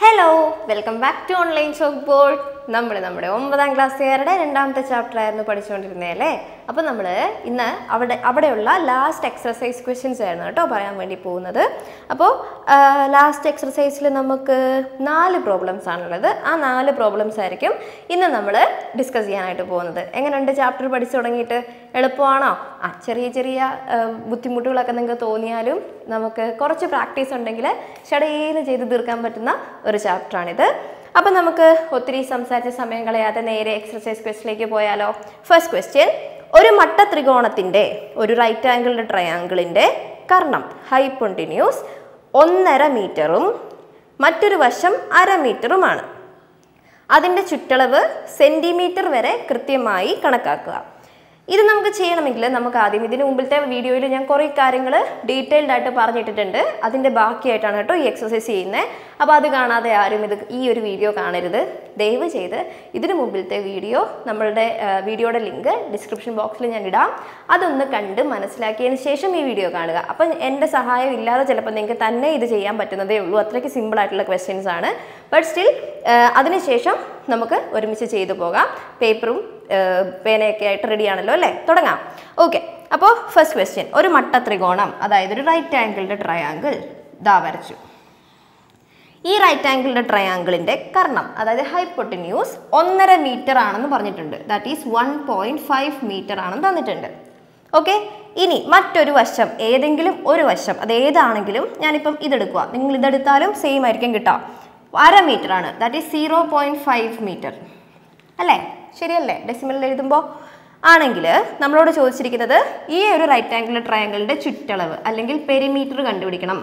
hello welcome back to online chalk board നമ്മൾ നമ്മുടെ ഒമ്പതാം ക്ലാസ്സുകാരുടെ രണ്ടാമത്തെ ചാപ്റ്റർ ആയിരുന്നു പഠിച്ചുകൊണ്ടിരുന്നത് അല്ലേ അപ്പോൾ നമ്മൾ ഇന്ന് അവിടെ അവിടെയുള്ള ലാസ്റ്റ് എക്സർസൈസ് ക്വസ്റ്റ്യൻസ് ആയിരുന്നു കേട്ടോ പറയാൻ വേണ്ടി പോകുന്നത് അപ്പോൾ ലാസ്റ്റ് എക്സർസൈസിൽ നമുക്ക് നാല് പ്രോബ്ലംസ് ആണുള്ളത് ആ നാല് പ്രോബ്ലംസ് ആയിരിക്കും ഇന്ന് നമ്മൾ ഡിസ്കസ് ചെയ്യാനായിട്ട് പോകുന്നത് എങ്ങനെയുണ്ട് ചാപ്റ്റർ പഠിച്ചു തുടങ്ങിയിട്ട് എളുപ്പമാണോ ആ ചെറിയ ചെറിയ ആ, ബുദ്ധിമുട്ടുകളൊക്കെ നിങ്ങൾക്ക് തോന്നിയാലും നമുക്ക് കുറച്ച് പ്രാക്ടീസ് ഉണ്ടെങ്കിൽ ഷടേന്ന് ചെയ്ത് തീർക്കാൻ പറ്റുന്ന ഒരു ചാപ്റ്ററാണിത് അപ്പം നമുക്ക് ഒത്തിരി സംസാരിച്ച സമയം കളയാതെ നേരെ എക്സർസൈസ് ക്വസ്റ്റിലേക്ക് പോയാലോ ഫസ്റ്റ് ക്വസ്റ്റ്യൻ ഒരു മട്ട ത്രികോണത്തിൻ്റെ ഒരു റൈറ്റ് ആംഗിളിൻ്റെ ട്രയാങ്കിളിൻ്റെ കർണം ഹൈപ്പൊണ്ടിന്യൂസ് ഒന്നര മീറ്ററും മറ്റൊരു വശം അര മീറ്ററുമാണ് അതിൻ്റെ ചുറ്റളവ് സെൻറ്റിമീറ്റർ വരെ കൃത്യമായി കണക്കാക്കുക ഇത് നമുക്ക് ചെയ്യണമെങ്കിൽ നമുക്ക് ആദ്യം ഇതിന് മുമ്പിലത്തെ വീഡിയോയിൽ ഞാൻ കുറേ കാര്യങ്ങൾ ഡീറ്റെയിൽഡ് ആയിട്ട് പറഞ്ഞിട്ടിട്ടുണ്ട് അതിൻ്റെ ബാക്കിയായിട്ടാണ് കേട്ടോ ഈ എക്സസൈസ് ചെയ്യുന്നത് അപ്പോൾ അത് കാണാതെ ആരും ഇത് ഈ ഒരു വീഡിയോ കാണരുത് ദയവ് ചെയ്ത് ഇതിന് മുമ്പിലത്തെ വീഡിയോ നമ്മളുടെ ആ, വീഡിയോയുടെ ലിങ്ക് ഡിസ്ക്രിപ്ഷൻ ബോക്സിൽ ഞാൻ ഇടാം അതൊന്ന് കണ്ട് മനസ്സിലാക്കിയതിന് ശേഷം ഈ വീഡിയോ കാണുക അപ്പം എൻ്റെ സഹായം ഇല്ലാതെ ചിലപ്പോൾ നിങ്ങൾക്ക് തന്നെ ഇത് ചെയ്യാൻ പറ്റുന്നതേ ഉള്ളൂ അത്രയ്ക്ക് സിമ്പിൾ ആയിട്ടുള്ള ക്വസ്റ്റ്യൻസ് ആണ് ബട്ട് സ്റ്റിൽ അതിനുശേഷം നമുക്ക് ഒരുമിച്ച് ചെയ്തു പോകാം പേപ്പറും പേനയൊക്കെ ആയിട്ട് റെഡി ആണല്ലോ അല്ലേ തുടങ്ങാം ഓക്കെ അപ്പോൾ ഫസ്റ്റ് ക്വസ്റ്റ്യൻ ഒരു മട്ട ത്രികോണം അതായത് ഒരു റൈറ്റ് ആംഗിളിൻ്റെ ട്രയാങ്കിൾ ദാ വരച്ചു ഈ റൈറ്റ് ആംഗിളിൻ്റെ ട്രയാങ്കിളിൻ്റെ കർണം അതായത് ഹൈപ്പൊട്ടിന്യൂസ് ഒന്നര മീറ്റർ ആണെന്ന് പറഞ്ഞിട്ടുണ്ട് that is one point five metre ആണെന്ന് തന്നിട്ടുണ്ട് ഓക്കെ ഇനി മറ്റൊരു വശം ഏതെങ്കിലും ഒരു വശം അത് ഏതാണെങ്കിലും ഞാനിപ്പം ഇതെടുക്കുക നിങ്ങൾ ഇതെടുത്താലും സെയിം ആയിരിക്കും കിട്ടുക അര മീറ്റർ ആണ് that is zero point five metre അല്ലേ ശരിയല്ലേ ഡെസിമലിൽ എഴുതുമ്പോൾ ആണെങ്കിൽ നമ്മളോട് ചോദിച്ചിരിക്കുന്നത് ഈ ഒരു റൈറ്റ് ആംഗിൾ ട്രയാങ്കിളിൻ്റെ ചുറ്റളവ് അല്ലെങ്കിൽ പെരിമീറ്റർ കണ്ടുപിടിക്കണം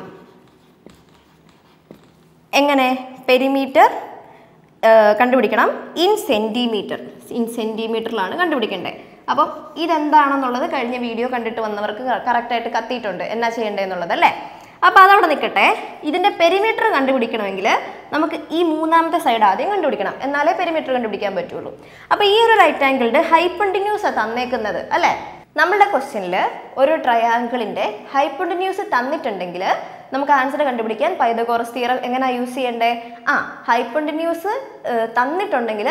എങ്ങനെ പെരിമീറ്റർ കണ്ടുപിടിക്കണം ഇൻ സെൻറ്റിമീറ്റർ ഇൻ സെൻറ്റിമീറ്ററിലാണ് കണ്ടുപിടിക്കേണ്ടത് അപ്പം ഇതെന്താണെന്നുള്ളത് കഴിഞ്ഞ വീഡിയോ കണ്ടിട്ട് വന്നവർക്ക് കറക്റ്റായിട്ട് കത്തിയിട്ടുണ്ട് എന്നാ ചെയ്യേണ്ടതെന്നുള്ളത് അല്ലേ അപ്പോൾ അതവിടെ നിൽക്കട്ടെ ഇതിൻ്റെ പെരിമീറ്റർ കണ്ടുപിടിക്കണമെങ്കിൽ നമുക്ക് ഈ മൂന്നാമത്തെ സൈഡ് ആദ്യം കണ്ടുപിടിക്കണം എന്നാലേ പെരിമീറ്റർ കണ്ടുപിടിക്കാൻ പറ്റുള്ളൂ അപ്പോൾ ഈ ഒരു റൈറ്റ് ആംഗിളിൻ്റെ ഹൈപ്പണ്ടിന്യൂസ് തന്നേക്കുന്നത് അല്ലേ നമ്മളുടെ ക്വസ്റ്റ്യനിൽ ഒരു ട്രയാങ്കിളിൻ്റെ ഹൈപ്പൊണ്ടിന്യൂസ് തന്നിട്ടുണ്ടെങ്കിൽ നമുക്ക് ആൻസർ കണ്ടുപിടിക്കാൻ പൈതഗോറസ് തിയറം എങ്ങനെയാണ് യൂസ് ചെയ്യണ്ടേ ആ ഹൈപ്പൊണ്ടിന്യൂസ് തന്നിട്ടുണ്ടെങ്കിൽ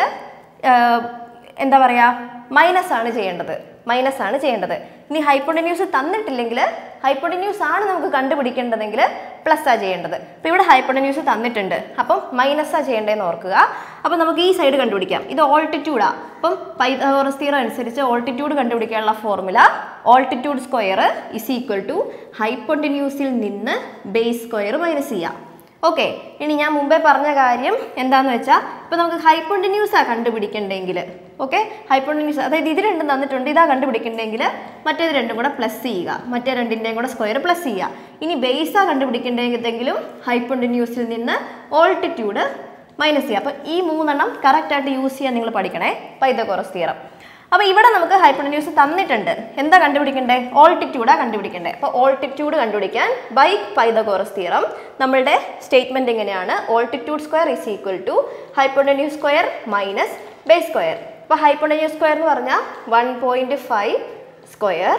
എന്താ പറയുക മൈനസ് ആണ് ചെയ്യേണ്ടത് മൈനസ് ആണ് ചെയ്യേണ്ടത് ഇനി ഹൈപ്പൊണ്ടിന്യൂസ് തന്നിട്ടില്ലെങ്കിൽ ഹൈപ്പൊണ്ടിന്യൂസ് ആണ് നമുക്ക് കണ്ടുപിടിക്കേണ്ടതെങ്കിൽ പ്ലസ് ആ ചെയ്യേണ്ടത് അപ്പോൾ ഇവിടെ ഹൈപ്പൊണ്ടിന്യൂസ് തന്നിട്ടുണ്ട് അപ്പം മൈനസ് ആ ചെയ്യേണ്ടതെന്ന് ഓർക്കുക അപ്പം നമുക്ക് ഈ സൈഡ് കണ്ടുപിടിക്കാം ഇത് ഓൾട്ടിറ്റ്യൂഡാ അപ്പം പൈതഗോറസ് തിയറം അനുസരിച്ച് ഓൾട്ടിറ്റ്യൂഡ് കണ്ടുപിടിക്കാനുള്ള formula altitude square is equal to ഹൈപ്പൊണ്ടിന്യൂസിൽ നിന്ന് ബേസ് സ്ക്വയർ മൈനസ് ചെയ്യാം ഓക്കെ ഇനി ഞാൻ മുമ്പേ പറഞ്ഞ കാര്യം എന്താന്ന് വെച്ചാൽ ഇപ്പൊ നമുക്ക് ഹൈപ്പൊണ്ടിന്യൂസാ കണ്ടുപിടിക്കണ്ടെങ്കിൽ ഓക്കെ ഹൈപ്പൊണ്ടിന്യൂസ് അതായത് ഇത് രണ്ടും തന്നിട്ടുണ്ട് ഇതാ കണ്ടുപിടിക്കണ്ടെങ്കിൽ മറ്റേത് രണ്ടും കൂടെ പ്ലസ് ചെയ്യുക മറ്റേ രണ്ടിൻ്റെയും കൂടെ സ്ക്വയർ പ്ലസ് ചെയ്യുക ഇനി ബേസാ കണ്ടുപിടിക്കേണ്ടെങ്കിലും ഹൈപ്പൊണ്ടിന്യൂസിൽ നിന്ന് ഓൾട്ടിറ്റ്യൂഡ് മൈനസ് ചെയ്യുക അപ്പോൾ ഈ മൂന്നെണ്ണം കറക്റ്റായിട്ട് യൂസ് ചെയ്യാൻ നിങ്ങൾ പഠിക്കണേ പൈതഗോറസ് തിയറം അപ്പോൾ ഇവിടെ നമുക്ക് ഹൈപ്പൊട്ടിന്യൂസ് തന്നിട്ടുണ്ട് എന്താ കണ്ടുപിടിക്കണ്ടേ ഓൾട്ടിറ്റ്യൂഡാ കണ്ടുപിടിക്കണ്ടേ അപ്പോൾ ഓൾട്ടിറ്റ്യൂഡ് കണ്ടുപിടിക്കാൻ ബൈ പൈതഗോറസ് തിയറം നമ്മളുടെ സ്റ്റേറ്റ്മെന്റ് എങ്ങനെയാണ് altitude square is equal to hypotenuse square minus base square അപ്പോൾ ഹൈപ്പൊട്ടന്യൂസ് സ്ക്വയർ എന്ന് പറഞ്ഞാൽ one point five square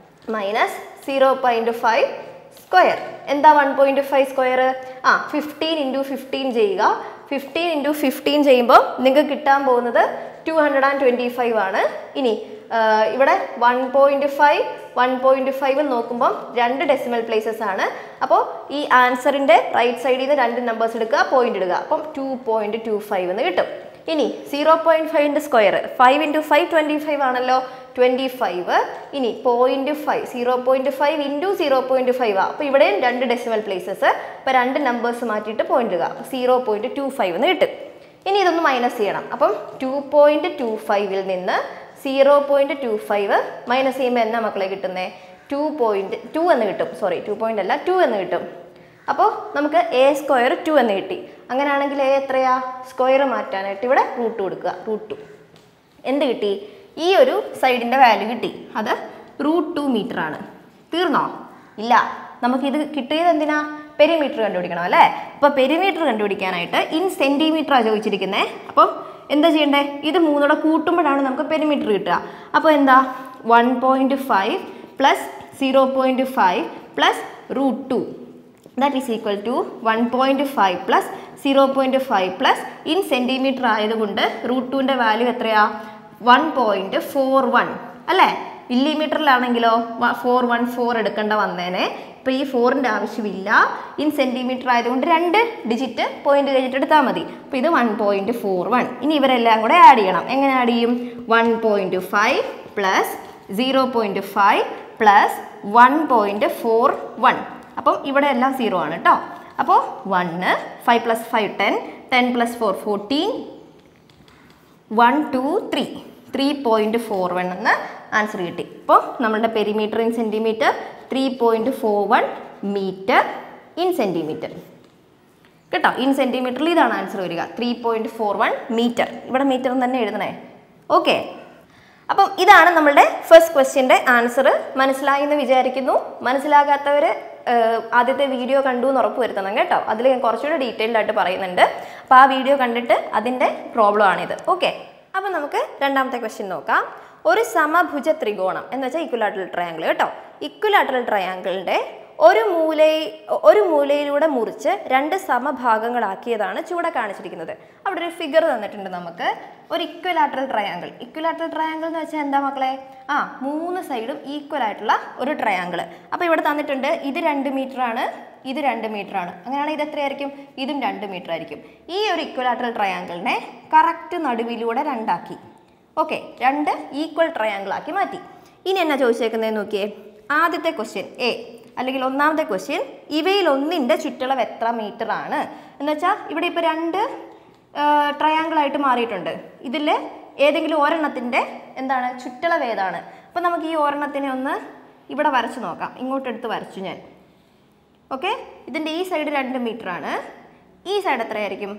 minus zero point five square എന്താ വൺ പോയിൻറ്റ് ഫൈവ് സ്ക്വയർ ആ ഫിഫ്റ്റീൻ ഇൻറ്റു ഫിഫ്റ്റീൻ ചെയ്യുക fifteen into fifteen ചെയ്യുമ്പോൾ നിങ്ങൾക്ക് കിട്ടാൻ പോകുന്നത് two hundred and twenty five ആണ് ഇനി ആ, ഇവിടെ one point five one point five നോക്കുമ്പോൾ രണ്ട് ഡെസിമൽ പ്ലേസസ് ആണ് അപ്പോൾ ഈ ആൻസറിൻ്റെ റൈറ്റ് സൈഡിൽ നിന്ന് രണ്ട് നമ്പേഴ്സ് എടുക്കുക പോയിന്റ് ഇടുക അപ്പം ടു പോയിൻറ്റ് ടു ഫൈവ് എന്ന് കിട്ടും ഇനി സീറോ പോയിൻറ്റ് ഫൈവിൻ്റെ square five into five twenty five ആണല്ലോ ട്വൻറ്റി ഫൈവ് ഇനി point five zero point five into zero point five ആ അപ്പോൾ ഇവിടെയും രണ്ട് ഡെസിമൽ പ്ലേസസ് അപ്പോൾ രണ്ട് നമ്പേഴ്സ് മാറ്റിയിട്ട് പോയിന്റ് ഇടുക അപ്പോൾ സീറോ പോയിൻറ്റ് ടു ഫൈവ് എന്ന് കിട്ടും ഇനി ഇതൊന്ന് മൈനസ് ചെയ്യണം അപ്പം ടു പോയിൻറ്റ് ടു ഫൈവിൽ നിന്ന് zero point two five minus ചെയ്യുമ്പോൾ എന്നാ മക്കളെ കിട്ടുന്നത് ടു പോയിൻറ്റ് ടു എന്ന് കിട്ടും സോറി ടു പോയിൻ്റ് അല്ല ടു എന്ന് കിട്ടും അപ്പോൾ നമുക്ക് എ സ്ക്വയർ ടു എന്ന് കിട്ടി അങ്ങനെയാണെങ്കിൽ എ എത്രയാ സ്ക്വയർ മാറ്റാനായിട്ട് ഇവിടെ റൂട്ട് കൊടുക്കുക റൂട്ട് ടു എന്ത് കിട്ടി ഈ ഒരു സൈഡിൻ്റെ വാല്യൂ കിട്ടി അത് റൂട്ട് ടു മീറ്റർ ആണ് തീർന്നോ ഇല്ല നമുക്കിത് കിട്ടിയത് എന്തിനാ പെരിമീറ്റർ കണ്ടുപിടിക്കണം അല്ലേ അപ്പോൾ പെരിമീറ്റർ കണ്ടുപിടിക്കാനായിട്ട് ഇൻ സെൻറ്റിമീറ്ററാണ് ചോദിച്ചിരിക്കുന്നത് അപ്പം എന്താ ചെയ്യണ്ടേ ഇത് മൂന്നൂടെ കൂട്ടുമ്പോഴാണ് നമുക്ക് പെരിമീറ്റർ കിട്ടുക അപ്പോൾ എന്താ one point five plus zero point five plus root two that is equal to one point five plus zero point five plus in centimetre ആയതുകൊണ്ട് റൂട്ട് ടുവിൻ്റെ വാല്യൂ എത്രയാ വൺ പോയിൻറ്റ് ഫോർ വൺ അല്ലേ മില്ലിമീറ്ററിലാണെങ്കിലോ four one four എടുക്കേണ്ട വന്നേനെ ഇപ്പോൾ ഈ ഫോറിൻ്റെ ആവശ്യമില്ല ഇൻ സെൻറ്റിമീറ്റർ ആയതുകൊണ്ട് രണ്ട് ഡിജിറ്റ് പോയിന്റ് കഴിഞ്ഞിട്ട് എടുത്താൽ മതി അപ്പോൾ ഇത് വൺ പോയിൻറ്റ് ഫോർ വൺ ഇനി ഇവരെല്ലാം കൂടെ ആഡ് ചെയ്യണം എങ്ങനെ ആഡ് ചെയ്യും one point five plus zero point five plus one point four one അപ്പം ഇവിടെ എല്ലാം സീറോ ആണ് കേട്ടോ അപ്പോൾ one five plus five ten ten plus four fourteen one two three three point four one എന്ന് ആൻസർ കിട്ടി അപ്പോൾ നമ്മളുടെ perimeter in centimetre three point four one metre in centimetre കേട്ടോ ഇൻ സെൻറ്റിമീറ്ററിൽ ഇതാണ് ആൻസർ വരിക three point four one metre ഇവിടെ metre തന്നെ എഴുതണേ ഓക്കെ അപ്പം ഇതാണ് നമ്മളുടെ ഫസ്റ്റ് ക്വസ്റ്റ്യൻ്റെ ആൻസർ മനസ്സിലായി എന്ന് വിചാരിക്കുന്നു മനസ്സിലാകാത്തവർ ആദ്യത്തെ വീഡിയോ കണ്ടു എന്ന് ഉറപ്പ് വരുത്തണം കേട്ടോ അതിൽ ഞാൻ കുറച്ചുകൂടെ ഡീറ്റെയിൽഡ് ആയിട്ട് പറയുന്നുണ്ട് അപ്പോൾ ആ വീഡിയോ കണ്ടിട്ട് അതിൻ്റെ പ്രോബ്ലം ആണിത് ഓക്കെ അപ്പം നമുക്ക് രണ്ടാമത്തെ ക്വസ്റ്റ്യൻ നോക്കാം ഒരു സമഭുജ ത്രികോണം എന്ന് വെച്ചാൽ ഇക്വലാറ്ററൽ ട്രയാങ്കിൾ കേട്ടോ ഇക്വലാറ്ററൽ ട്രയാങ്കിളിൻ്റെ ഒരു മൂല ഒരു മൂലയിലൂടെ മുറിച്ച് രണ്ട് സമഭാഗങ്ങളാക്കിയതാണ് ചുവടെ കാണിച്ചിരിക്കുന്നത് അവിടെ ഒരു ഫിഗർ തന്നിട്ടുണ്ട് നമുക്ക് ഒരു ഇക്വലാറ്ററൽ ട്രയാങ്കിൾ ഇക്വലാറ്ററൽ ട്രയാങ്കിൾ എന്ന് വെച്ചാൽ എന്താ മക്കളെ ആ മൂന്ന് സൈഡും ഈക്വൽ ആയിട്ടുള്ള ഒരു ട്രയാങ്കിൾ അപ്പോൾ ഇവിടെ തന്നിട്ടുണ്ട് ഇത് രണ്ട് മീറ്റർ ആണ് ഇത് രണ്ട് മീറ്റർ ആണ് അങ്ങനെയാണെങ്കിൽ ഇത് എത്രയായിരിക്കും ഇതും രണ്ട് മീറ്റർ ആയിരിക്കും ഈ ഒരു ഇക്വലാറ്ററൽ ട്രയാങ്കിളിനെ കറക്റ്റ് നടുവിലൂടെ രണ്ടാക്കി ഓക്കെ രണ്ട് ഈക്വൽ ട്രയാങ്കിൾ ആക്കി മാറ്റി ഇനി എന്നാ ചോദിച്ചേക്കുന്നതെന്ന് നോക്കിയേ ആദ്യത്തെ ക്വസ്റ്റ്യൻ എ അല്ലെങ്കിൽ ഒന്നാമത്തെ ക്വസ്റ്റ്യൻ ഇവയിൽ ഒന്നിൻ്റെ ചുറ്റളവ് എത്ര മീറ്റർ ആണ് എന്ന് വെച്ചാൽ ഇവിടെ ഇപ്പോൾ രണ്ട് ട്രയാങ്കിൾ ആയിട്ട് മാറിയിട്ടുണ്ട് ഇതിൽ ഏതെങ്കിലും ഒരെണ്ണത്തിൻ്റെ എന്താണ് ചുറ്റളവ് ഏതാണ് അപ്പോൾ നമുക്ക് ഈ ഒരെണ്ണത്തിനെ ഒന്ന് ഇവിടെ വരച്ച് നോക്കാം ഇങ്ങോട്ട് എടുത്ത് വരച്ചു ഞാൻ ഓക്കെ ഇതിൻ്റെ ഈ സൈഡ് രണ്ട് മീറ്റർ ആണ് ഈ സൈഡ് എത്രയായിരിക്കും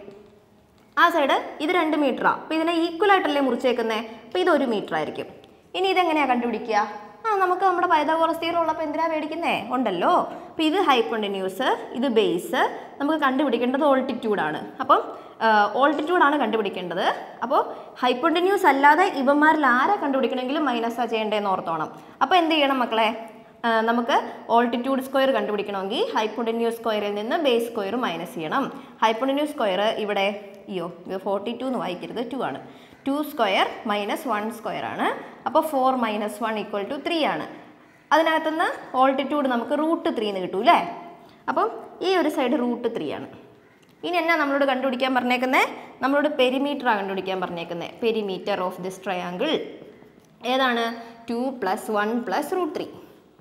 ആ സൈഡ് ഇത് രണ്ട് മീറ്ററാണ് അപ്പോൾ ഇതിനെ ഈക്വൽ ആയിട്ടല്ലേ മുറിച്ചേക്കുന്നത് അപ്പോൾ ഇത് ഒരു മീറ്റർ ആയിരിക്കും ഇനി ഇതെങ്ങനെയാണ് കണ്ടുപിടിക്കുക ആ നമുക്ക് നമ്മുടെ പൈതഗോറസ് തീരം ഉള്ളപ്പോൾ എന്തിനാ മേടിക്കുന്നേ ഉണ്ടല്ലോ അപ്പോൾ ഇത് ഹൈപ്പൊണ്ടിന്യൂസ് ഇത് ബേസ് നമുക്ക് കണ്ടുപിടിക്കേണ്ടത് ഓൾട്ടിറ്റ്യൂഡാണ് അപ്പം ഓൾട്ടിറ്റ്യൂഡാണ് കണ്ടുപിടിക്കേണ്ടത് അപ്പോൾ ഹൈപ്പൊണ്ടിന്യൂസ് അല്ലാതെ ഇവന്മാരിൽ ആരെ കണ്ടുപിടിക്കണമെങ്കിലും മൈനസാ ചെയ്യേണ്ടതെന്ന് ഓർത്തോണം അപ്പോൾ എന്ത് ചെയ്യണം മക്കളെ ആ, നമുക്ക് ഓൾട്ടിറ്റ്യൂഡ് സ്ക്വയർ കണ്ടുപിടിക്കണമെങ്കിൽ ഹൈപ്പൊണ്ടിന്യൂസ് സ്ക്വയറിൽ നിന്ന് ബേസ് സ്ക്വയർ മൈനസ് ചെയ്യണം ഹൈപ്പൊണ്ടിന്യൂസ് സ്ക്വയർ ഇവിടെ അയ്യോ ഇത് ഫോർട്ടി ടു എന്ന് വായിക്കരുത് ടു ആണ് two square minus one square ആണ് അപ്പോൾ four minus one equal to three ആണ് അതിനകത്തുനിന്ന് ഓൾട്ടിറ്റ്യൂഡ് നമുക്ക് റൂട്ട് ത്രീ എന്ന് കിട്ടൂ അല്ലേ അപ്പം ഈ ഒരു സൈഡ് റൂട്ട് ത്രീ ആണ് ഇനി എന്നാ നമ്മളോട് കണ്ടുപിടിക്കാൻ പറഞ്ഞേക്കുന്നത് നമ്മളോട് പെരിമീറ്ററാണ് കണ്ടുപിടിക്കാൻ പറഞ്ഞേക്കുന്നത് പെരിമീറ്റർ ഓഫ് ദിസ് ട്രയാങ്കിൾ ഏതാണ് two plus one plus root three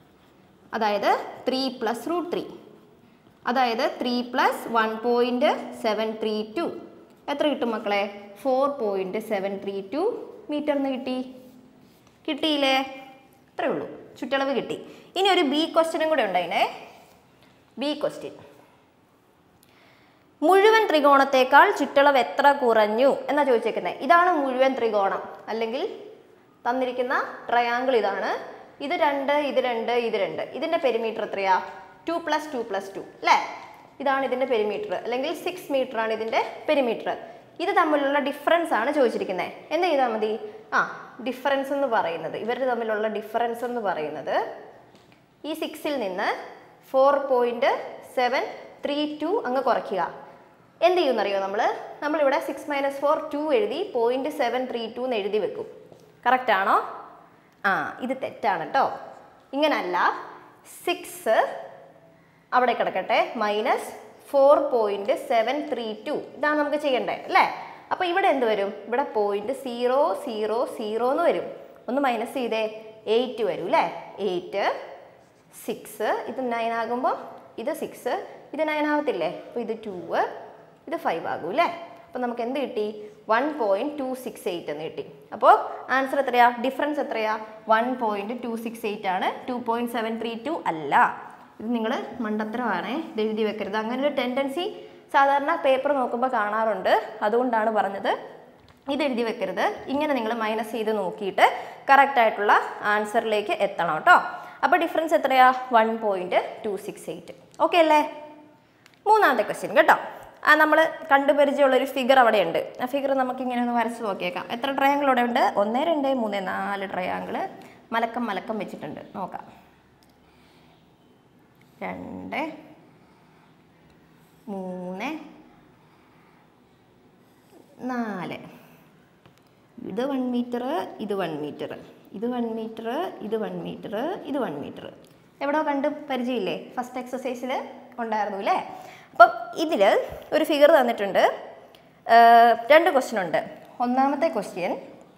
അതായത് ത്രീ പ്ലസ് റൂട്ട് ത്രീ അതായത് three plus one point seven three two എത്ര കിട്ടും മക്കളെ four point seven three two metre എന്ന് കിട്ടി കിട്ടിയില്ലേ അത്രേ ഉള്ളൂ ചുറ്റളവ് കിട്ടി ഇനി ഒരു ബി ക്വസ്റ്റ്യനും കൂടെ ഉണ്ടായിനെ ബി ക്വസ്റ്റ്യൻ മുഴുവൻ ത്രികോണത്തേക്കാൾ ചുറ്റളവ് എത്ര കുറഞ്ഞു എന്നാ ചോദിച്ചേക്കുന്നത് ഇതാണ് മുഴുവൻ ത്രികോണം അല്ലെങ്കിൽ തന്നിരിക്കുന്ന ട്രയാങ്കിൾ ഇതാണ് ഇത് രണ്ട് ഇത് രണ്ട് ഇത് രണ്ട് ഇതിന്റെ പെരിമീറ്റർ എത്രയാ two plus two plus two അല്ലേ ഇതാണ് ഇതിന്റെ പെരിമീറ്റർ അല്ലെങ്കിൽ സിക്സ് മീറ്റർ ആണ് ഇതിന്റെ പെരിമീറ്റർ ഇത് തമ്മിലുള്ള ഡിഫറൻസ് ആണ് ചോദിച്ചിരിക്കുന്നത് എന്ത് ചെയ്താൽ മതി ആ ഡിഫറൻസ് എന്ന് പറയുന്നത് ഇവർ തമ്മിലുള്ള ഡിഫറൻസ് എന്ന് പറയുന്നത് ഈ സിക്സിൽ നിന്ന് four point seven three two അങ്ങ് കുറയ്ക്കുക എന്ത് ചെയ്യുമെന്നറിയോ നമ്മൾ നമ്മളിവിടെ സിക്സ് മൈനസ് ഫോർ ടു എഴുതി പോയിൻറ്റ് സെവൻ ത്രീ ടു എന്ന് എഴുതി വെക്കും കറക്റ്റ് ആണോ ആ ഇത് തെറ്റാണ് കേട്ടോ ഇങ്ങനല്ല സിക്സ് അവിടെ കിടക്കട്ടെ minus four point seven three two ഇതാണ് നമുക്ക് ചെയ്യണ്ടേ അല്ലേ അപ്പോൾ ഇവിടെ എന്ത് വരും ഇവിടെ പോയിൻറ്റ് സീറോ സീറോ സീറോ എന്ന് വരും ഒന്ന് മൈനസ് ചെയ്തേ എയ്റ്റ് വരും അല്ലേ എയ്റ്റ് സിക്സ് ഇത് നയൻ ആകുമ്പോൾ ഇത് സിക്സ് ഇത് നയൻ ആവത്തില്ലേ അപ്പോൾ ഇത് ടൂ ഇത് ഫൈവ് ആകും അല്ലേ അപ്പോൾ നമുക്ക് എന്ത് കിട്ടി one point two six eight എന്ന് കിട്ടി അപ്പോൾ ആൻസർ എത്രയാ ഡിഫറൻസ് എത്രയാ one point two six eight ആണ് two point seven three two അല്ല ഇത് നിങ്ങൾ മണ്ടത്തരമാണേ ഇത് എഴുതി വെക്കരുത് അങ്ങനെ ഒരു ടെൻഡൻസി സാധാരണ പേപ്പർ നോക്കുമ്പോൾ കാണാറുണ്ട് അതുകൊണ്ടാണ് പറഞ്ഞത് ഇത് എഴുതി വെക്കരുത് ഇങ്ങനെ നിങ്ങൾ മൈനസ് ചെയ്ത് നോക്കിയിട്ട് കറക്റ്റ് ആയിട്ടുള്ള ആൻസറിലേക്ക് എത്തണം കേട്ടോ അപ്പോൾ ഡിഫറൻസ് എത്രയാ one point two six eight okay അല്ലേ മൂന്നാമത്തെ ക്വസ്റ്റ്യൻ കേട്ടോ ആ നമ്മൾ കണ്ടുപരിചയമുള്ളൊരു ഫിഗർ അവിടെ ഉണ്ട് ആ ഫിഗർ നമുക്ക് ഇങ്ങനെ ഒന്ന് വരച്ച് നോക്കിയേക്കാം എത്ര ട്രയാങ്കിൾ അവിടെ ഉണ്ട് ഒന്ന് രണ്ട് മൂന്ന് നാല് ട്രയാങ്കിൾ മലക്കം മലക്കം വെച്ചിട്ടുണ്ട് നോക്കാം രണ്ട് മൂന്ന് നാല് ഇത് വൺ മീറ്റർ ഇത് വൺ മീറ്റർ ഇത് വൺ മീറ്റർ ഇത് വൺ മീറ്റർ ഇത് വൺ മീറ്റർ എവിടെയോ കണ്ട് പരിചയമില്ലേ ഫസ്റ്റ് എക്സസൈസിൽ ഉണ്ടായിരുന്നു അല്ലേ അപ്പം ഇതിൽ ഒരു ഫിഗർ തന്നിട്ടുണ്ട് ഏർ രണ്ട് ക്വസ്റ്റ്യൻ ഉണ്ട് ഒന്നാമത്തെ ക്വസ്റ്റ്യൻ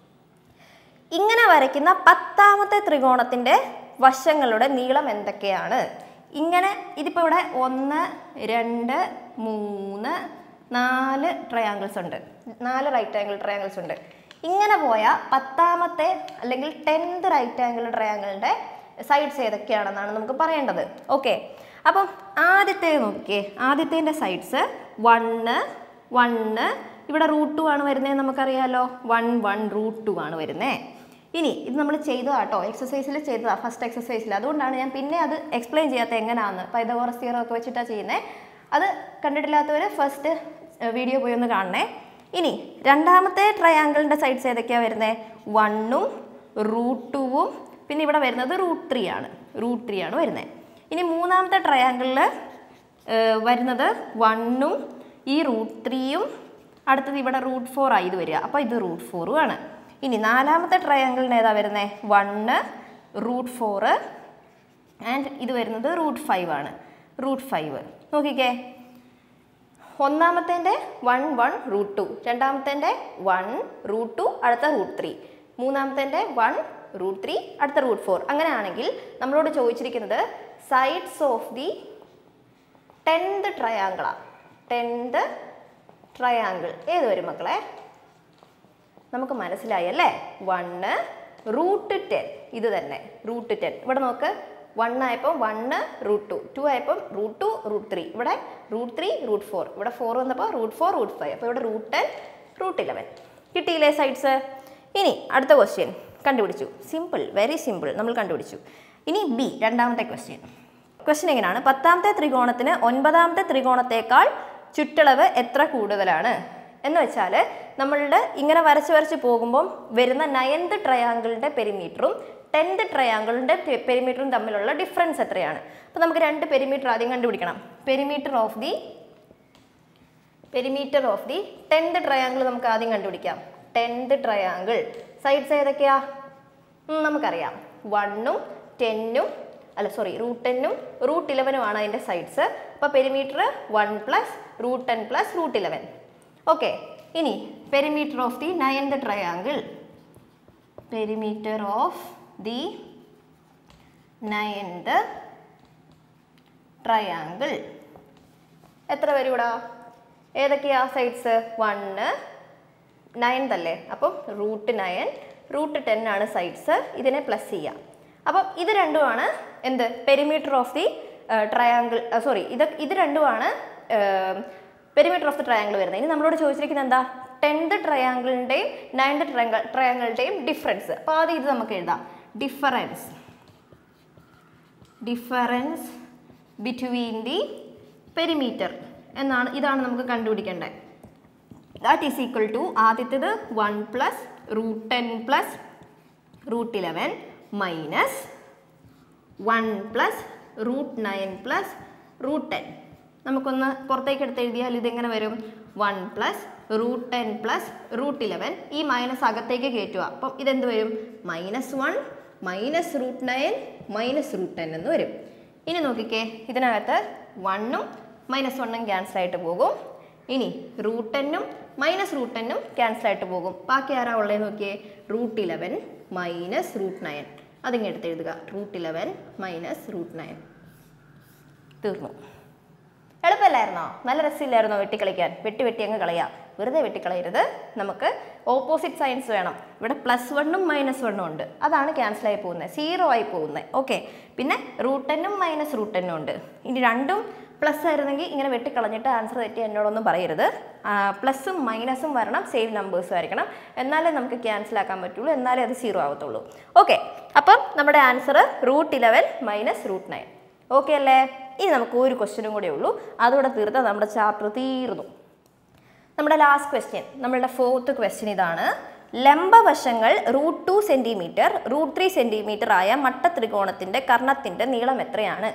ഇങ്ങനെ വരയ്ക്കുന്ന പത്താമത്തെ ത്രികോണത്തിൻ്റെ വശങ്ങളുടെ നീളം എന്തൊക്കെയാണ് ഇങ്ങനെ ഇതിപ്പോൾ ഇവിടെ ഒന്ന് രണ്ട് മൂന്ന് നാല് ട്രയാങ്കിൾസ് ഉണ്ട് നാല് റൈറ്റ് ആംഗിൾ ട്രയാങ്കിൾസ് ഉണ്ട് ഇങ്ങനെ പോയ പത്താമത്തെ അല്ലെങ്കിൽ ടെൻത്ത് റൈറ്റ് ആംഗിൾ ട്രയാങ്കിളിൻ്റെ സൈഡ്സ് ഏതൊക്കെയാണെന്നാണ് നമുക്ക് പറയേണ്ടത് ഓക്കെ അപ്പം ആദ്യത്തെ നോക്കിയേ ആദ്യത്തേൻ്റെ സൈഡ്സ് വണ്ണ് വണ്ണ് ഇവിടെ റൂട്ട് ടു ആണ് വരുന്നത് നമുക്കറിയാലോ വൺ വൺ റൂട്ട് ടു ആണ് വരുന്നത് ഇനി ഇത് നമ്മൾ ചെയ്തതാ കേട്ടോ എക്സസൈസിൽ ചെയ്തതാ ഫസ്റ്റ് എക്സസൈസിൽ അതുകൊണ്ടാണ് ഞാൻ പിന്നെ അത് എക്സ്പ്ലെയിൻ ചെയ്യാത്ത എങ്ങനെയാണെന്ന് പൈതഗോറസ് തിയറം ഒക്കെ വെച്ചിട്ടാണ് ചെയ്യുന്നത് അത് കണ്ടിട്ടില്ലാത്തവർ ഫസ്റ്റ് വീഡിയോ പോയി ഒന്ന് കാണണേ ഇനി രണ്ടാമത്തെ ട്രയാങ്കിളിൻ്റെ സൈഡ്സ് ഏതൊക്കെയാണ് വരുന്നത് വണ്ണും റൂട്ട് ടുവും പിന്നെ ഇവിടെ വരുന്നത് റൂട്ട് ത്രീ ആണ് റൂട്ട് ത്രീ ആണ് വരുന്നത് ഇനി മൂന്നാമത്തെ ട്രയാങ്കിളിൽ വരുന്നത് വണ്ണും ഈ റൂട്ട് ത്രീയും അടുത്തത് ഇവിടെ റൂട്ട് ഫോർ ആയി ഇത് വരിക അപ്പോൾ ഇത് റൂട്ട് ഫോറും ആണ് ഇനി നാലാമത്തെ ട്രയാങ്കിളിന് ഏതാ വരുന്നത് വണ്ണ് റൂട്ട് ഫോറ് ആൻഡ് ഇത് വരുന്നത് റൂട്ട് ഫൈവ് ആണ് റൂട്ട് ഫൈവ് നോക്കിക്കേ ഒന്നാമത്തേൻ്റെ വൺ വൺ റൂട്ട് ടു രണ്ടാമത്തേൻ്റെ വൺ റൂട്ട് ടു അടുത്ത റൂട്ട് ത്രീ മൂന്നാമത്തേൻ്റെ വൺ റൂട്ട് ത്രീ അടുത്ത റൂട്ട് ഫോർ അങ്ങനെയാണെങ്കിൽ നമ്മളോട് ചോദിച്ചിരിക്കുന്നത് സൈഡ്സ് ഓഫ് ദി ടെൻത് ട്രയാങ്കിളാണ് ടെൻത് ട്രയാങ്കിൾ ഏത് വരും മക്കളെ നമുക്ക് മനസ്സിലായി അല്ലേ വണ്ണ് റൂട്ട് ടെൻ ഇത് തന്നെ റൂട്ട് ടെൻ ഇവിടെ നോക്ക് വൺ ആയപ്പോൾ വണ്ണ് റൂട്ട് ടു ടു ആയപ്പം റൂട്ട് ടു റൂട്ട് ത്രീ ഇവിടെ റൂട്ട് ത്രീ റൂട്ട് ഫോർ ഇവിടെ ഫോർ വന്നപ്പോൾ റൂട്ട് ഫോർ റൂട്ട് ഫൈവ് അപ്പോൾ ഇവിടെ റൂട്ട് ടെൻ റൂട്ട് ഇലവൻ കിട്ടിയില്ലേ സൈഡ്സ് ഇനി അടുത്ത ക്വസ്റ്റ്യൻ കണ്ടുപിടിച്ചു സിമ്പിൾ വെരി സിമ്പിൾ നമ്മൾ കണ്ടുപിടിച്ചു ഇനി ബി രണ്ടാമത്തെ ക്വസ്റ്റ്യൻ ക്വസ്റ്റ്യൻ എങ്ങനെയാണ് പത്താമത്തെ ത്രികോണത്തിന് ഒൻപതാമത്തെ ത്രികോണത്തേക്കാൾ ചുറ്റളവ് എത്ര കൂടുതലാണ് എന്ന് വെച്ചാൽ നമ്മളുടെ ഇങ്ങനെ വരച്ച് വരച്ച് പോകുമ്പം വരുന്ന നയൻത് ട്രയാങ്കിളിൻ്റെ പെരിമീറ്ററും ടെൻത്ത് ട്രയാങ്കിളിൻ്റെ പെരിമീറ്ററും തമ്മിലുള്ള ഡിഫറൻസ് എത്രയാണ് അപ്പോൾ നമുക്ക് രണ്ട് പെരിമീറ്റർ ആദ്യം കണ്ടുപിടിക്കണം perimeter of the perimeter of the tenth triangle നമുക്ക് ആദ്യം കണ്ടുപിടിക്കാം ടെൻത്ത് ട്രയാങ്കിൾ സൈഡ്സ് ഏതൊക്കെയാ ഉം, നമുക്കറിയാം വണ്ണും ടെന്നും അല്ല സോറി റൂട്ട് ടെന്നും റൂട്ട് ഇലവനും ആണ് അതിൻ്റെ സൈഡ്സ് അപ്പോൾ perimeter one plus root ten plus root eleven okay ഇനി perimeter of the ninth triangle perimeter of the ninth triangle എത്ര വരും ഇവിടെ ഏതൊക്കെയാ സൈഡ്സ് വണ്ണ് നയൻത് അല്ലേ അപ്പം റൂട്ട് നയൻ റൂട്ട് ടെൻ ആണ് സൈഡ്സ് ഇതിനെ പ്ലസ് ചെയ്യാം അപ്പം ഇത് രണ്ടുമാണ് എന്ത് perimeter of the triangle sorry ഇത് ഇത് രണ്ടുമാണ് പെരിമീറ്റർ ഓഫ് ദി ട്രയാങ്കിൾ വരുന്നത് ഇനി നമ്മളോട് ചോദിച്ചിരിക്കുന്നത് എന്താ ടെൻത്ത് ട്രയാങ്കിളിൻ്റെയും നയൻത് ട്രയാങ്കിൾ ട്രയാങ്കിളിൻ്റെയും ഡിഫറൻസ് അപ്പോൾ ആദ്യം ഇത് നമുക്ക് എഴുതാം difference difference between the perimeter എന്നാണ് ഇതാണ് നമുക്ക് കണ്ടുപിടിക്കേണ്ടത് ദാറ്റ് ഈസ് ഈക്വൽ ടു ആദ്യത്തേത് one plus root ten plus root eleven minus one plus root nine plus root ten നമുക്കൊന്ന് പുറത്തേക്ക് എടുത്ത് എഴുതിയാൽ ഇതെങ്ങനെ വരും one plus root ten plus root eleven ഈ മൈനസ് അകത്തേക്ക് കയറ്റുക അപ്പം ഇതെന്ത് വരും minus one minus root nine minus root ten എന്ന് വരും ഇനി നോക്കിക്കേ ഇതിനകത്ത് വണ്ണും മൈനസ് വണ്ണും ക്യാൻസൽ ആയിട്ട് പോകും ഇനി റൂട്ട് ടെന്നും മൈനസ് റൂട്ട് ടെന്നും ക്യാൻസൽ ആയിട്ട് പോകും ബാക്കി ആരാ ഉള്ളത് നോക്കിയേ root eleven minus root nine അതിങ്ങനെ എടുത്ത് എഴുതുക root eleven minus root nine തീർന്നു എളുപ്പമല്ലായിരുന്നോ നല്ല രസമില്ലായിരുന്നോ വെട്ടിക്കളിക്കാൻ വെട്ടി വെട്ടി അങ്ങ് കളയാം വെറുതെ വെട്ടിക്കളയരുത് നമുക്ക് ഓപ്പോസിറ്റ് സയൻസ് വേണം ഇവിടെ പ്ലസ് വണ്ണും മൈനസ് വണ്ണും ഉണ്ട് അതാണ് ക്യാൻസൽ ആയി പോകുന്നത് സീറോ ആയി പോകുന്നത് ഓക്കെ പിന്നെ റൂട്ട് ടെന്നും മൈനസ് റൂട്ട് ടെന്നും ഉണ്ട് ഇനി രണ്ടും പ്ലസ് ആയിരുന്നെങ്കിൽ ഇങ്ങനെ വെട്ടിക്കളഞ്ഞിട്ട് ആൻസർ തെറ്റി എന്നോടൊന്നും പറയരുത് പ്ലസും മൈനസും വരണം സെയിം നമ്പേഴ്സും ആയിരിക്കണം എന്നാലേ നമുക്ക് ക്യാൻസൽ ആക്കാൻ പറ്റുള്ളൂ എന്നാലേ അത് സീറോ ആവത്തുള്ളൂ ഓക്കെ അപ്പം നമ്മുടെ answer root eleven minus root nine okay അല്ലേ ഇനി നമുക്ക് ഒരു ക്വസ്റ്റ്യനും കൂടെ ഉള്ളൂ അതുകൂടെ തീർത്താൽ നമ്മുടെ ചാപ്റ്റർ തീർന്നു നമ്മുടെ ലാസ്റ്റ് ക്വസ്റ്റ്യൻ നമ്മളുടെ ഫോർത്ത് ക്വസ്റ്റ്യൻ ഇതാണ് ലംബവശങ്ങൾ root two centimetre root three centimetre ആയ മട്ട ത്രികോണത്തിൻ്റെ കർണത്തിൻ്റെ നീളം എത്രയാണ്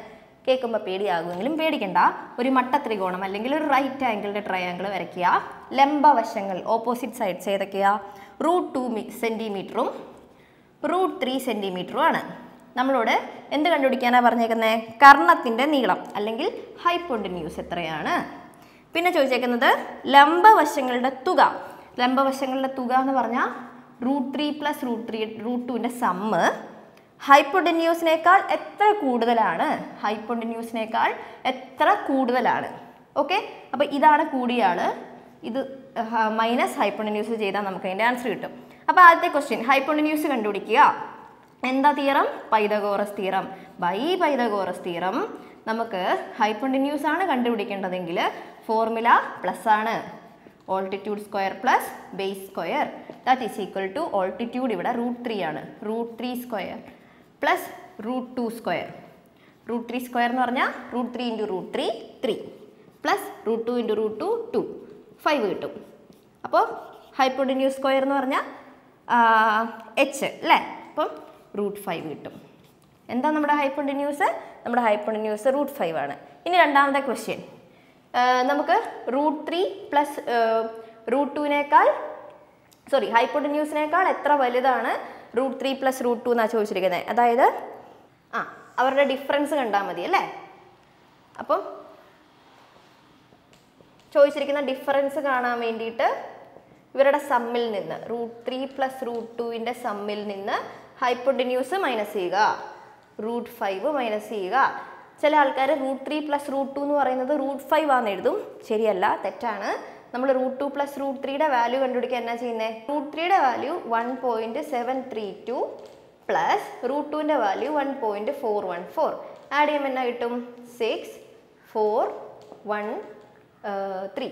കേൾക്കുമ്പോൾ പേടിയാകുമെങ്കിലും പേടിക്കണ്ട ഒരു മട്ട ത്രികോണം അല്ലെങ്കിൽ ഒരു റൈറ്റ് ആംഗിളിൻ്റെ ട്രയാങ്കിൾ വരയ്ക്കുക ലംബവശങ്ങൾ ഓപ്പോസിറ്റ് സൈഡ്സ് ഏതൊക്കെയാ റൂട്ട് ടു സെൻറ്റിമീറ്ററും റൂട്ട് ത്രീ സെൻറ്റിമീറ്ററും ആണ് നമ്മളോട് എന്ത് കണ്ടുപിടിക്കാനാണ് പറഞ്ഞേക്കുന്നത് കർണത്തിൻ്റെ നീളം അല്ലെങ്കിൽ ഹൈപ്പൊണ്ടിന്യൂസ് എത്രയാണ് പിന്നെ ചോദിച്ചേക്കുന്നത് ലംബവശങ്ങളുടെ തുക ലംബവശങ്ങളുടെ തുക എന്ന് പറഞ്ഞാൽ root three plus root three root ടുവിൻ്റെ സമ്മ് ഹൈപ്പൊണ്ടിന്യൂസിനേക്കാൾ എത്ര കൂടുതലാണ് ഹൈപ്പൊണ്ടിന്യൂസിനേക്കാൾ എത്ര കൂടുതലാണ് ഓക്കെ അപ്പോൾ ഇതാണ് കൂടിയ ആള് ഇത് മൈനസ് ഹൈപ്പൊണ്ടിന്യൂസ് ചെയ്താൽ നമുക്ക് അതിൻ്റെ ആൻസർ കിട്ടും അപ്പോൾ ആദ്യത്തെ ക്വസ്റ്റ്യൻ ഹൈപ്പൊണ്ടിന്യൂസ് കണ്ടുപിടിക്കുക എന്താ theorem Pythagoras theorem by Pythagoras theorem നമുക്ക് ഹൈപ്പൊണ്ടിന്യൂസ് ആണ് കണ്ടുപിടിക്കേണ്ടതെങ്കിൽ ഫോർമുല പ്ലസ് ആണ് altitude square plus base square that is equal to altitude ഇവിടെ റൂട്ട് ത്രീ ആണ് root three square plus root two square root three square എന്ന് പറഞ്ഞാൽ root three into root three three plus root two into root two two five കിട്ടും അപ്പോൾ ഹൈപ്പൊഡിന്യൂസ് square എന്ന് പറഞ്ഞാൽ H അല്ലേ അപ്പം റൂട്ട് ഫൈവ് കിട്ടും എന്താ നമ്മുടെ ഹൈപ്പൊണ്ടിന്യൂസ് നമ്മുടെ ഹൈപ്പൊണ്ടിന്യൂസ് റൂട്ട് ഫൈവ് ആണ് ഇനി രണ്ടാമത്തെ ക്വസ്റ്റ്യൻ നമുക്ക് റൂട്ട് ത്രീ പ്ലസ് റൂട്ട് ടുവിനേക്കാൾ സോറി ഹൈപ്പൊട്ടിന്യൂസിനേക്കാൾ എത്ര വലുതാണ് root three plus root two എന്നാണ് ചോദിച്ചിരിക്കുന്നത് അതായത് ആ അവരുടെ ഡിഫറൻസ് കണ്ടാൽ മതി അല്ലേ അപ്പം ചോദിച്ചിരിക്കുന്ന ഡിഫറൻസ് കാണാൻ വേണ്ടിയിട്ട് ഇവരുടെ സമ്മിൽ നിന്ന് റൂട്ട് ത്രീ പ്ലസ് റൂട്ട് ടുവിൻ്റെ സമ്മിൽ നിന്ന് ഹൈപ്പൊട്ടിന്യൂസ് മൈനസ് ചെയ്യുക റൂട്ട് ഫൈവ് മൈനസ് ചെയ്യുക ചില ആൾക്കാർ root three plus root two എന്ന് പറയുന്നത് റൂട്ട് ഫൈവ് ആണെന്ന് എഴുതും ശരിയല്ല തെറ്റാണ് നമ്മൾ റൂട്ട് ടു പ്ലസ് റൂട്ട് ത്രീയുടെ വാല്യൂ കണ്ടുപിടിക്കാൻ എന്നാ ചെയ്യുന്നത് റൂട്ട് ത്രീയുടെ value one point seven three two plus root ടുവിൻ്റെ value one point four one four add ചെയ്യുമ്പോൾ എന്നാ കിട്ടും six four one three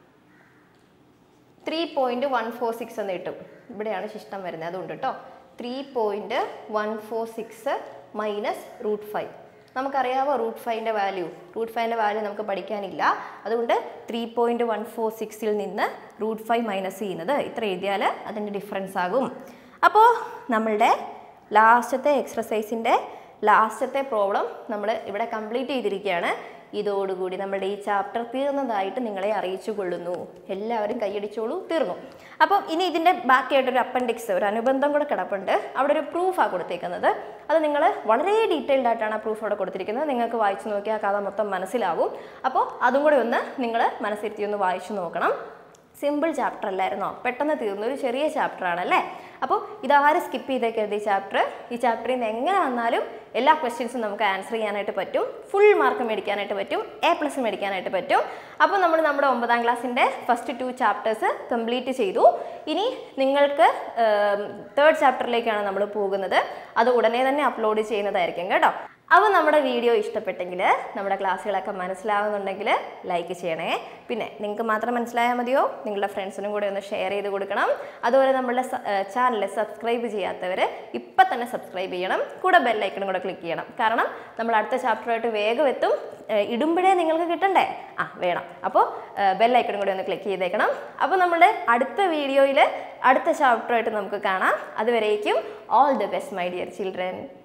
three point one four six എന്ന് കിട്ടും ഇവിടെയാണ് ശിഷ്ടം വരുന്നത് അതുകൊണ്ട് കേട്ടോ three point one four six minus root five നമുക്കറിയാവോ റൂട്ട് ഫൈവിൻ്റെ വാല്യൂ റൂട്ട് ഫൈവിൻ്റെ വാല്യൂ നമുക്ക് പഠിക്കാനില്ല അതുകൊണ്ട് ത്രീ പോയിൻറ്റ് വൺ ഫോർ സിക്സിൽ നിന്ന് റൂട്ട് ഫൈവ് മൈനസ് ചെയ്യുന്നത് ഇത്ര എഴുതിയാൽ അതിൻ്റെ ഡിഫറൻസ് ആകും അപ്പോൾ നമ്മളുടെ ലാസ്റ്റത്തെ എക്സർസൈസിൻ്റെ ലാസ്റ്റത്തെ പ്രോബ്ലം നമ്മൾ ഇവിടെ കംപ്ലീറ്റ് ചെയ്തിരിക്കുകയാണ് ഇതോടുകൂടി നമ്മുടെ ഈ ചാപ്റ്റർ തീർന്നതായിട്ട് നിങ്ങളെ അറിയിച്ചു കൊള്ളുന്നു എല്ലാവരും കൈയടിച്ചോളൂ തീർന്നു അപ്പം ഇനി ഇതിൻ്റെ ബാക്കിയായിട്ടൊരു അപ്പൻഡിക്സ് ഒരു അനുബന്ധം കൂടെ കിടപ്പുണ്ട് അവിടെ ഒരു പ്രൂഫാണ് കൊടുത്തേക്കുന്നത് അത് നിങ്ങൾ വളരെ ഡീറ്റെയിൽഡ് ആയിട്ടാണ് ആ പ്രൂഫ് അവിടെ കൊടുത്തിരിക്കുന്നത് നിങ്ങൾക്ക് വായിച്ചു നോക്കിയാൽ കഥ മൊത്തം മനസ്സിലാവും അപ്പോൾ അതും കൂടെ ഒന്ന് നിങ്ങൾ മനസ്സിരുത്തി ഒന്ന് വായിച്ചു നോക്കണം സിമ്പിൾ ചാപ്റ്റർ അല്ലായിരുന്നോ പെട്ടെന്ന് തീർന്ന ഒരു ചെറിയ ചാപ്റ്റർ ആണല്ലേ അപ്പോൾ ഇതാരും സ്കിപ്പ് ചെയ്തേക്കരുത് ഈ ചാപ്റ്റർ ഈ ചാപ്റ്ററിൽ നിന്ന് എങ്ങനെ വന്നാലും എല്ലാ ക്വസ്റ്റ്യൻസും നമുക്ക് ആൻസർ ചെയ്യാനായിട്ട് പറ്റും ഫുൾ മാർക്ക് മേടിക്കാനായിട്ട് പറ്റും എ പ്ലസ് മേടിക്കാനായിട്ട് പറ്റും അപ്പോൾ നമ്മൾ നമ്മുടെ ഒമ്പതാം ക്ലാസ്സിൻ്റെ ഫസ്റ്റ് ടു ചാപ്റ്റേഴ്സ് കംപ്ലീറ്റ് ചെയ്തു ഇനി നിങ്ങൾക്ക് തേർഡ് ചാപ്റ്ററിലേക്കാണ് നമ്മൾ പോകുന്നത് അത് ഉടനെ തന്നെ അപ്ലോഡ് ചെയ്യുന്നതായിരിക്കും കേട്ടോ അപ്പോൾ നമ്മുടെ വീഡിയോ ഇഷ്ടപ്പെട്ടെങ്കിൽ നമ്മുടെ ക്ലാസ്സുകളൊക്കെ മനസ്സിലാവുന്നുണ്ടെങ്കിൽ ലൈക്ക് ചെയ്യണേ പിന്നെ നിങ്ങൾക്ക് മാത്രം മനസ്സിലായാൽ മതിയോ നിങ്ങളുടെ ഫ്രണ്ട്സിനും കൂടെ ഒന്ന് ഷെയർ ചെയ്ത് കൊടുക്കണം അതുപോലെ നമ്മളുടെ ചാനൽ സബ്സ്ക്രൈബ് ചെയ്യാത്തവർ ഇപ്പം തന്നെ സബ്സ്ക്രൈബ് ചെയ്യണം കൂടെ ബെല്ലൈക്കണും കൂടെ ക്ലിക്ക് ചെയ്യണം കാരണം നമ്മൾ അടുത്ത ചാപ്റ്ററായിട്ട് വേഗം എത്തും ഏഹ് ഇടുമ്പോഴേ നിങ്ങൾക്ക് കിട്ടണ്ടേ ആ വേണം അപ്പോൾ ബെല്ലൈക്കണും കൂടെ ഒന്ന് ക്ലിക്ക് ചെയ്തേക്കണം അപ്പോൾ നമ്മുടെ അടുത്ത വീഡിയോയിൽ അടുത്ത ചാപ്റ്ററായിട്ട് നമുക്ക് കാണാം അതുവരേക്കും all the best my dear children